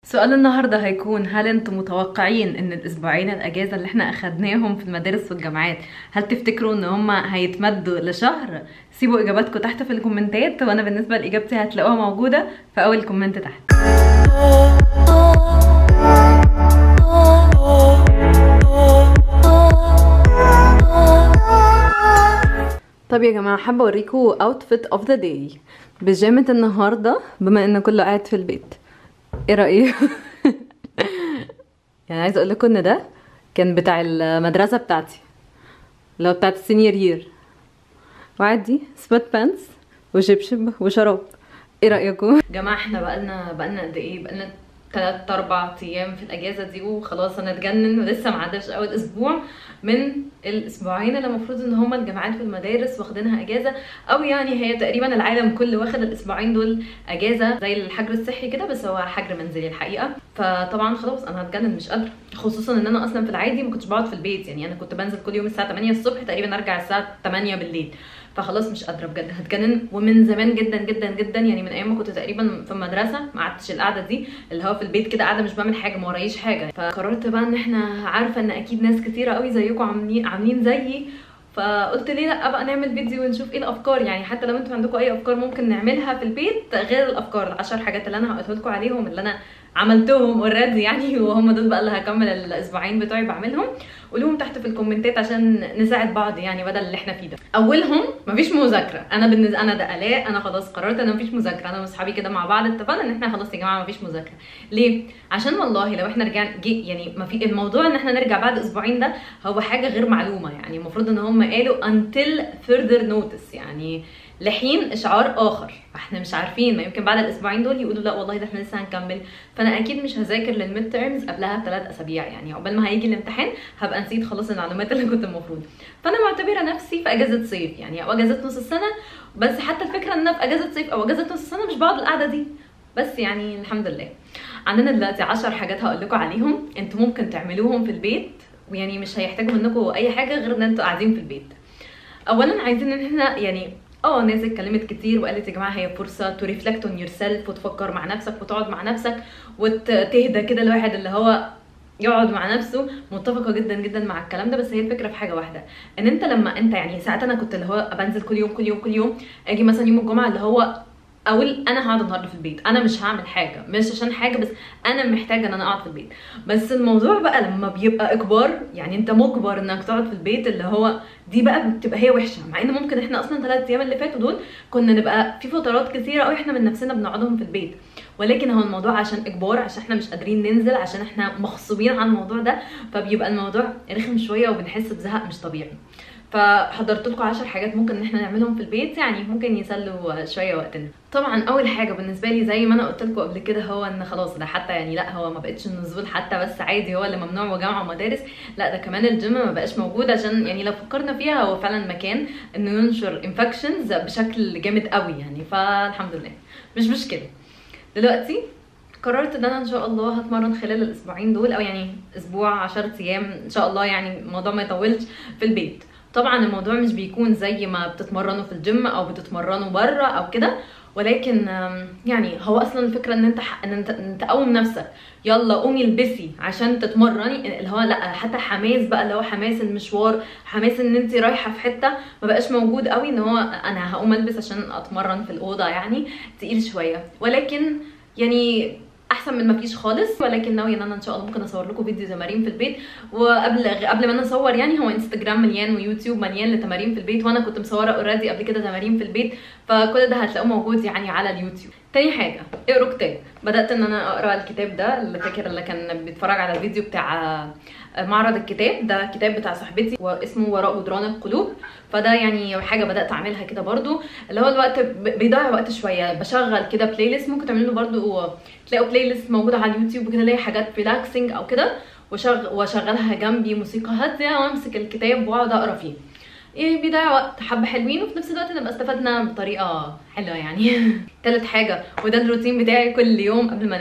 سؤال النهارده هيكون هل انتم متوقعين ان الاسبوعين الاجازه اللي احنا اخدناهم في المدارس والجامعات هل تفتكروا ان هم هيتمدوا لشهر سيبوا اجاباتكم تحت في الكومنتات وانا بالنسبه لاجابتي هتلاقوها موجوده في اول كومنت تحت طب يا جماعه حابه اوريكم اوتفيت اوف ذا داي بيجامه النهارده بما ان كله قاعد في البيت ايه رايكم يعني عايزه اقول لكم ان ده كان بتاع المدرسه بتاعتي اللي هو بتاعت السينيور يير وعادي سويت بانس وشبشب وشراب ايه رايكم جماعه احنا بقالنا بقالنا قد ايه بقالنا تلات اربع ايام في الاجازه دي وخلاص انا اتجنن ولسه ما عداش اول اسبوع من الاسبوعين اللي المفروض ان هما الجامعات في المدارس واخدينها اجازه او يعني هي تقريبا العالم كله واخد الاسبوعين دول اجازه زي الحجر الصحي كده بس هو حجر منزلي الحقيقه فطبعا خلاص انا هتجنن مش قادره خصوصا ان انا اصلا في العادي ما كنتش بقعد في البيت يعني انا كنت بنزل كل يوم الساعه 8 الصبح تقريبا ارجع الساعه 8 بالليل فخلاص مش قادره بجد هتجنن ومن زمان جدا جدا جدا يعني من ايام ما كنت تقريبا في المدرسه ما قعدتش القعده دي اللي هو في البيت كده قاعده مش بعمل حاجه ما ورايش حاجه فقررت بقى ان احنا عارفه ان اكيد ناس كتيره قوي زيكم عاملين عاملين زيي فقلت ليه لا بقى نعمل فيديو ونشوف ايه الافكار يعني حتى لو انتوا عندكم اي افكار ممكن نعملها في البيت غير الافكار العشر حاجات اللي انا هقولها لكم عليهم اللي انا عملتهم اوريدي يعني وهم دول بقى اللي هكمل الاسبوعين بتوعي بعملهم قولوهم تحت في الكومنتات عشان نساعد بعض يعني بدل اللي احنا فيه ده اولهم مفيش مذاكره انا بالنسبه انا ده الاء انا خلاص قررت ان مفيش مذاكره انا واصحابي كده مع بعض اتفقنا ان احنا خلاص يا جماعه مفيش مذاكره ليه عشان والله لو احنا رجعنا يعني ما في الموضوع ان احنا نرجع بعد اسبوعين ده هو حاجه غير معلومه يعني المفروض ان هم قالوا until further notice يعني لحين اشعار اخر احنا مش عارفين ما يمكن بعد الاسبوعين دول يقولوا لا والله ده احنا لسه هنكمل فانا اكيد مش هذاكر للميد تيرمز قبلها بثلاث اسابيع يعني عقبال ما هيجي الامتحان هبقى نسيت خلاص المعلومات اللي كنت المفروض فانا معتبره نفسي في اجازه صيف يعني او اجازه نص السنه بس حتى الفكره ان انا في اجازه صيف او اجازه نص السنه مش بقعد القعده دي بس يعني الحمد لله عندنا دلوقتي 10 حاجات هقول لكم عليهم انتوا ممكن تعملوهم في البيت ويعني مش هيحتاجوا منكم اي حاجه غير ان انتوا قاعدين في البيت اولا عايزين ان احنا يعني اه ناس اتكلمت كتير وقالت يا جماعه هي فرصه تو ريفلكت اون يور سيلف وتفكر مع نفسك وتقعد مع نفسك وتهدى كده الواحد اللي هو يقعد مع نفسه متفقه جدا جدا مع الكلام ده بس هي الفكره في حاجه واحده ان انت لما انت يعني ساعات انا كنت اللي هو بنزل كل يوم كل يوم كل يوم اجي مثلا يوم الجمعه اللي هو اقول انا هقعد النهارده في البيت انا مش هعمل حاجه مش عشان حاجه بس انا محتاجه ان انا اقعد في البيت بس الموضوع بقى لما بيبقى اجبار يعني انت مجبر انك تقعد في البيت اللي هو دي بقى بتبقى هي وحشه مع ان ممكن احنا اصلا ثلاث ايام اللي فاتوا دول كنا نبقى في فترات كثيره قوي احنا من نفسنا بنقعدهم في البيت ولكن هو الموضوع عشان اجبار عشان احنا مش قادرين ننزل عشان احنا مغصوبين على الموضوع ده فبيبقى الموضوع رخم شويه وبنحس بزهق مش طبيعي فحضرت لكم 10 حاجات ممكن ان احنا نعملهم في البيت يعني ممكن يسلوا شويه وقتنا طبعا اول حاجه بالنسبه لي زي ما انا قلت لكم قبل كده هو ان خلاص ده حتى يعني لا هو ما بقتش النزول حتى بس عادي هو اللي ممنوع وجامعه ومدارس لا ده كمان الجيم ما بقاش موجود عشان يعني لو فكرنا فيها هو فعلا مكان انه ينشر انفكشنز بشكل جامد قوي يعني فالحمد لله مش مشكله دلوقتي قررت ان انا ان شاء الله هتمرن خلال الاسبوعين دول او يعني اسبوع 10 ايام ان شاء الله يعني الموضوع ما يطولش في البيت طبعا الموضوع مش بيكون زي ما بتتمرنوا في الجيم او بتتمرنوا بره او كده ولكن يعني هو اصلا الفكره ان انت ان انت تقوم نفسك يلا قومي البسي عشان تتمرني اللي هو لا حتى حماس بقى اللي هو حماس المشوار حماس ان انت رايحه في حته ما بقاش موجود قوي ان هو انا هقوم البس عشان اتمرن في الاوضه يعني تقيل شويه ولكن يعني احسن من ما فيش خالص ولكن ناويه ان انا ان شاء الله ممكن اصور لكم فيديو تمارين في البيت وقبل قبل ما انا اصور يعني هو انستجرام مليان ويوتيوب مليان لتمارين في البيت وانا كنت مصوره اوريدي قبل كده تمارين في البيت فكل ده هتلاقوه موجود يعني على اليوتيوب تاني حاجه اقروا كتاب بدات ان انا اقرا الكتاب ده اللي فاكر اللي كان بيتفرج على الفيديو بتاع معرض الكتاب ده كتاب بتاع صاحبتي واسمه وراء جدران القلوب فده يعني حاجه بدات اعملها كده برضو اللي هو الوقت بيضيع وقت شويه بشغل كده بلاي ليست ممكن تعملوا برضو تلاقوا بلاي ليست موجوده على اليوتيوب وكده اللي حاجات ريلاكسنج او كده وشغ... واشغلها جنبي موسيقى هاديه وامسك الكتاب واقعد اقرا فيه ايه بيضيع وقت حبه حلوين وفي نفس الوقت نبقى استفدنا بطريقه حلوه يعني تالت حاجه وده الروتين بتاعي كل يوم قبل ما انام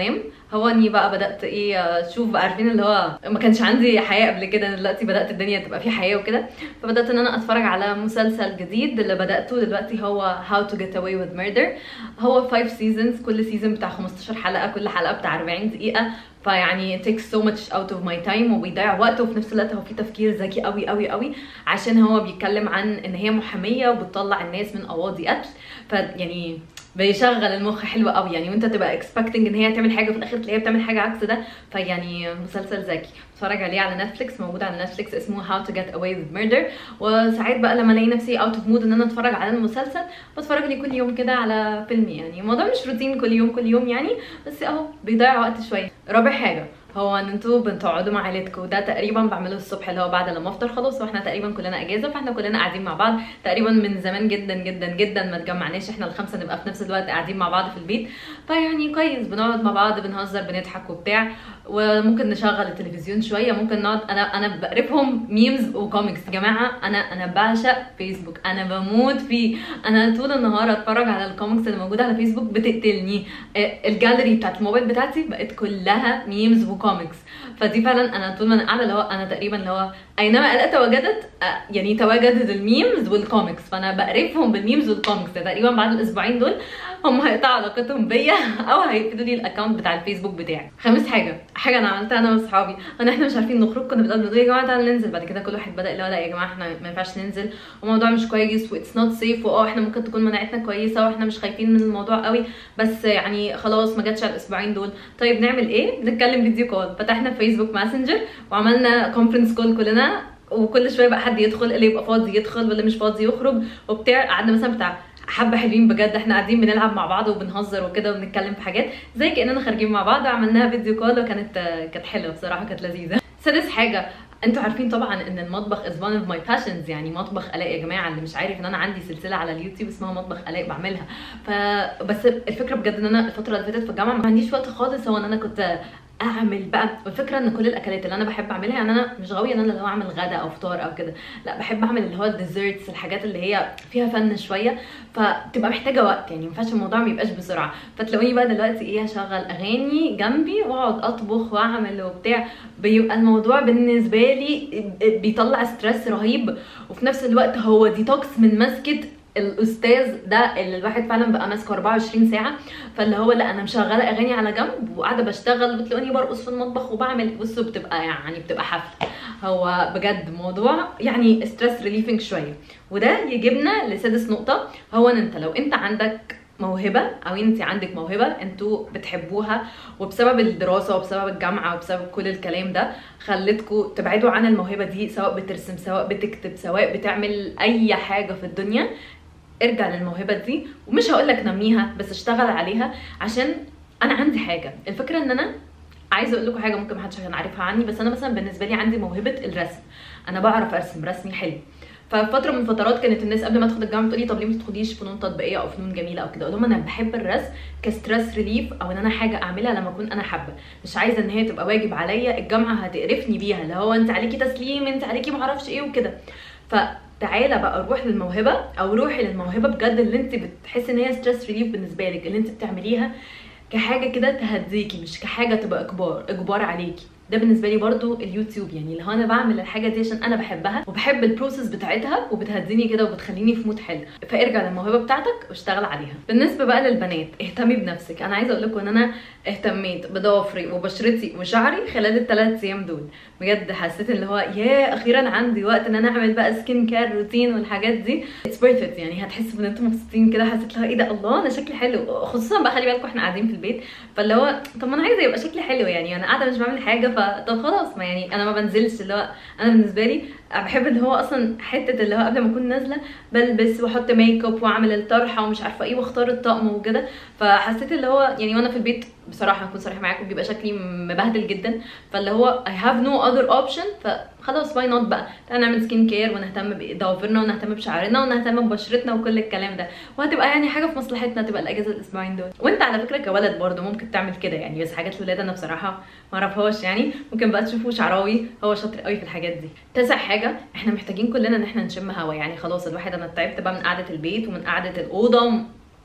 هو اني بقى بدات ايه اشوف بقى عارفين اللي هو ما كانش عندي حياه قبل كده أنا دلوقتي بدات الدنيا تبقى في حياه وكده فبدات ان انا اتفرج على مسلسل جديد اللي بداته دلوقتي هو How to Get Away with Murder هو 5 سيزونز كل سيزون بتاع 15 حلقه كل حلقه بتاع 40 دقيقه فيعني it takes so much out of my time وبيضيع وقت وفي نفس الوقت هو في تفكير ذكي قوي قوي قوي عشان هو بيتكلم عن ان هي محاميه وبتطلع الناس من قواضي قتل فيعني بيشغل المخ حلو قوي يعني وانت تبقى اكسبكتنج ان هي تعمل حاجه في الاخر تلاقيها بتعمل حاجه عكس ده فيعني مسلسل ذكي بتفرج عليه على نتفليكس موجود على نتفليكس اسمه How to Get Away with Murder وساعات بقى لما الاقي نفسي اوت اوف مود ان انا اتفرج على المسلسل بتفرج لي كل يوم كده على فيلم يعني الموضوع مش روتين كل يوم كل يوم يعني بس اهو بيضيع وقت شويه رابع حاجه هو ان انتوا بتقعدوا مع عيلتكم ده تقريبا بعمله الصبح اللي هو بعد لما افطر خلاص واحنا تقريبا كلنا اجازه فاحنا كلنا قاعدين مع بعض تقريبا من زمان جدا جدا جدا ما اتجمعناش احنا الخمسه نبقى في نفس الوقت قاعدين مع بعض في البيت فيعني كويس بنقعد مع بعض بنهزر بنضحك وبتاع وممكن نشغل التلفزيون شويه ممكن نقعد انا انا بقرفهم ميمز وكوميكس يا جماعه انا انا بعشق فيسبوك انا بموت فيه انا طول النهار اتفرج على الكوميكس اللي موجوده على فيسبوك بتقتلني الجاليري بتاعت الموبايل بتاعتي بقت كلها ميمز وكوميكس فدي فعلا انا طول ما انا قاعده اللي هو انا تقريبا اللي هو اينما الاقي تواجدت يعني تواجدت الميمز والكوميكس فانا بقرفهم بالميمز والكوميكس تقريبا بعد الاسبوعين دول هم هيقطعوا علاقتهم بيا او هيقفلوا لي الاكونت بتاع الفيسبوك بتاعي خامس حاجه حاجه انا عملتها انا واصحابي ان احنا مش عارفين نخرج كنا بنقول يا جماعه تعالوا ننزل بعد كده كل واحد بدا اللي هو لا يا جماعه احنا ما ينفعش ننزل والموضوع مش كويس واتس نوت سيف واه احنا ممكن تكون مناعتنا كويسه واحنا مش خايفين من الموضوع قوي بس يعني خلاص ما جاتش على الاسبوعين دول طيب نعمل ايه بنتكلم فيديو كول فتحنا فيسبوك ماسنجر وعملنا كونفرنس كول كلنا وكل شويه بقى حد يدخل اللي يبقى فاضي يدخل واللي مش فاضي يخرج وبتاع قعدنا مثلا بتاع حبه حلوين بجد احنا قاعدين بنلعب مع بعض وبنهزر وكده وبنتكلم في حاجات زي كاننا خارجين مع بعض وعملناها فيديو كول وكانت كانت حلوه بصراحه كانت لذيذه سادس حاجه انتوا عارفين طبعا ان المطبخ از one of my passions يعني مطبخ الاء يا جماعه اللي مش عارف ان انا عندي سلسله على اليوتيوب اسمها مطبخ الاء بعملها ف بس الفكره بجد ان انا الفتره اللي فاتت في الجامعه ما عنديش وقت خالص هو ان انا كنت اعمل بقى الفكره ان كل الاكلات اللي انا بحب اعملها يعني انا مش غاويه ان انا اللي هو اعمل غدا او فطار او كده لا بحب اعمل اللي هو الديزرتس الحاجات اللي هي فيها فن شويه فتبقى محتاجه وقت يعني ما ينفعش الموضوع ما يبقاش بسرعه فتلاقوني بقى دلوقتي ايه اشغل اغاني جنبي واقعد اطبخ واعمل وبتاع بيبقى الموضوع بالنسبه لي بيطلع ستريس رهيب وفي نفس الوقت هو ديتوكس من مسكه الاستاذ ده اللي الواحد فعلا بقى ماسكه 24 ساعه فاللي هو لا انا مشغله اغاني على جنب وقاعده بشتغل بتلاقوني برقص في المطبخ وبعمل بصوا بتبقى يعني بتبقى حفله هو بجد موضوع يعني ستريس ريليفنج شويه وده يجيبنا لسادس نقطه هو ان انت لو انت عندك موهبه او انت عندك موهبه انتوا بتحبوها وبسبب الدراسه وبسبب الجامعه وبسبب كل الكلام ده خلتكم تبعدوا عن الموهبه دي سواء بترسم سواء بتكتب سواء بتعمل اي حاجه في الدنيا ارجع للموهبه دي ومش هقول لك نميها بس اشتغل عليها عشان انا عندي حاجه الفكره ان انا عايزه اقول لكم حاجه ممكن محدش كان عارفها عني بس انا مثلا بالنسبه لي عندي موهبه الرسم انا بعرف ارسم رسمي حلو ففتره من فترات كانت الناس قبل ما ادخل الجامعه تقول لي طب ليه ما تدخليش فنون تطبيقيه او فنون جميله او كده اقول لهم انا بحب الرسم كستريس ريليف او ان انا حاجه اعملها لما اكون انا حابه مش عايزه ان هي تبقى واجب عليا الجامعه هتقرفني بيها اللي هو انت عليكي تسليم انت عليكي معرفش ايه وكده ف تعالى بقى روح للموهبه او روحي للموهبه بجد اللي انت بتحسي ان هي ستريس ريليف بالنسبه لك اللي انت بتعمليها كحاجه كده تهديكي مش كحاجه تبقى اجبار اجبار عليكي ده بالنسبه لي برضو اليوتيوب يعني اللي هو انا بعمل الحاجه دي عشان انا بحبها وبحب البروسيس بتاعتها وبتهديني كده وبتخليني في مود حلو فارجع للموهبه بتاعتك واشتغل عليها بالنسبه بقى للبنات اهتمي بنفسك انا عايزه اقول لكم ان انا اهتميت بضوافري وبشرتي وشعري خلال الثلاث ايام دول بجد حسيت اللي هو يا اخيرا عندي وقت ان انا اعمل بقى سكين كير روتين والحاجات دي اتس worth it يعني هتحسوا ان انتم مبسوطين كده حسيت اللي هو ايه ده الله انا شكلي حلو خصوصا بقى خلي بالكم احنا قاعدين في البيت فاللي هو طب ما انا عايزه يبقى شكلي حلو يعني انا قاعده مش بعمل حاجه فطب خلاص ما يعني انا ما بنزلش اللي هو انا بالنسبه لي بحب اللي هو اصلا حته اللي هو قبل ما اكون نازله بلبس واحط ميك اب واعمل الطرحه ومش عارفه ايه واختار الطقم وكده فحسيت اللي هو يعني وانا في البيت بصراحه هكون صريحه معاكم بيبقى شكلي مبهدل جدا فاللي هو I have no other option فخلاص واي نوت بقى تعالى نعمل سكين كير ونهتم بضوافرنا ونهتم بشعرنا ونهتم ببشرتنا وكل الكلام ده وهتبقى يعني حاجه في مصلحتنا تبقى الاجازه الاسبوعين دول وانت على فكره كولد برضه ممكن تعمل كده يعني بس حاجات الولاد انا بصراحه ما اعرفهاش يعني ممكن بقى تشوفوا شعراوي هو شاطر قوي في الحاجات دي تاسع حاجه احنا محتاجين كلنا ان احنا نشم هوا يعني خلاص الواحد انا تعبت بقى من قعده البيت ومن قعده الاوضه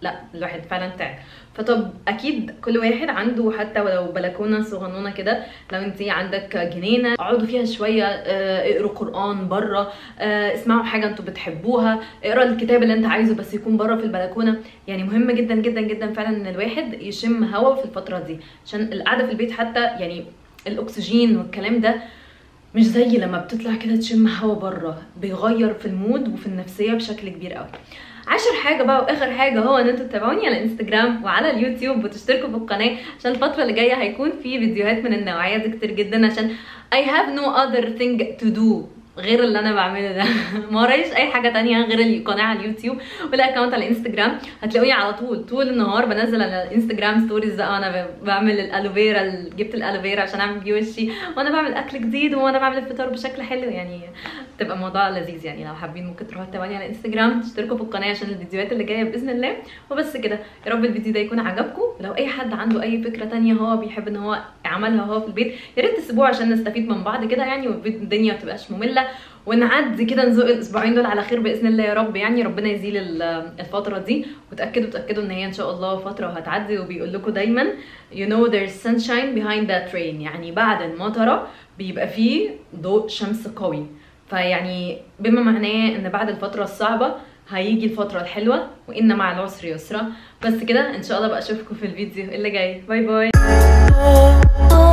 لا الواحد فعلا تعب فطب اكيد كل واحد عنده حتى ولو بلكونه صغنونه كده لو انت عندك جنينه اقعدوا فيها شويه آه، اقروا قران بره آه، اسمعوا حاجه انتوا بتحبوها اقرا الكتاب اللي انت عايزه بس يكون بره في البلكونه يعني مهم جدا جدا جدا فعلا ان الواحد يشم هوا في الفتره دي عشان القعده في البيت حتى يعني الاكسجين والكلام ده مش زي لما بتطلع كده تشم هوا بره بيغير في المود وفي النفسيه بشكل كبير قوي عشر حاجة بقى واخر حاجة هو ان انتوا تتابعوني على انستجرام وعلى اليوتيوب وتشتركوا في القناة عشان الفترة اللي جاية هيكون في فيديوهات من النوعية دي كتير جدا عشان I have no other thing to do غير اللي انا بعمله ده ما ورايش اي حاجه تانية غير القناه على اليوتيوب والاكونت على الانستجرام هتلاقوني على طول طول النهار بنزل على الانستجرام ستوريز بقى وانا ب- بعمل الالوفيرا ال- جبت الالوفيرا عشان اعمل بيه وشي وانا بعمل اكل جديد وانا بعمل الفطار بشكل حلو يعني تبقى موضوع لذيذ يعني لو حابين ممكن تروحوا تتابعوني على الانستجرام تشتركوا في القناه عشان الفيديوهات اللي جايه باذن الله وبس كده يا رب الفيديو ده يكون عجبكم ولو اي حد عنده اي فكره تانية هو بيحب ان هو يعملها هو في البيت يا ريت تسيبوه عشان نستفيد من بعض كده يعني والدنيا ما تبقاش ممله ونعدي كده نزق الاسبوعين دول على خير باذن الله يا رب يعني ربنا يزيل ال- الفتره دي وتاكدوا تاكدوا ان هي ان شاء الله فتره وهتعدي وبيقول لكم دايما you know there's sunshine behind that rain يعني بعد المطره بيبقى فيه ضوء شمس قوي فيعني بما معناه ان بعد الفتره الصعبه هيجي الفترة الحلوة وإن مع العسر يسرا بس كده إن شاء الله بقى أشوفكم في الفيديو اللي جاي باي باي oh,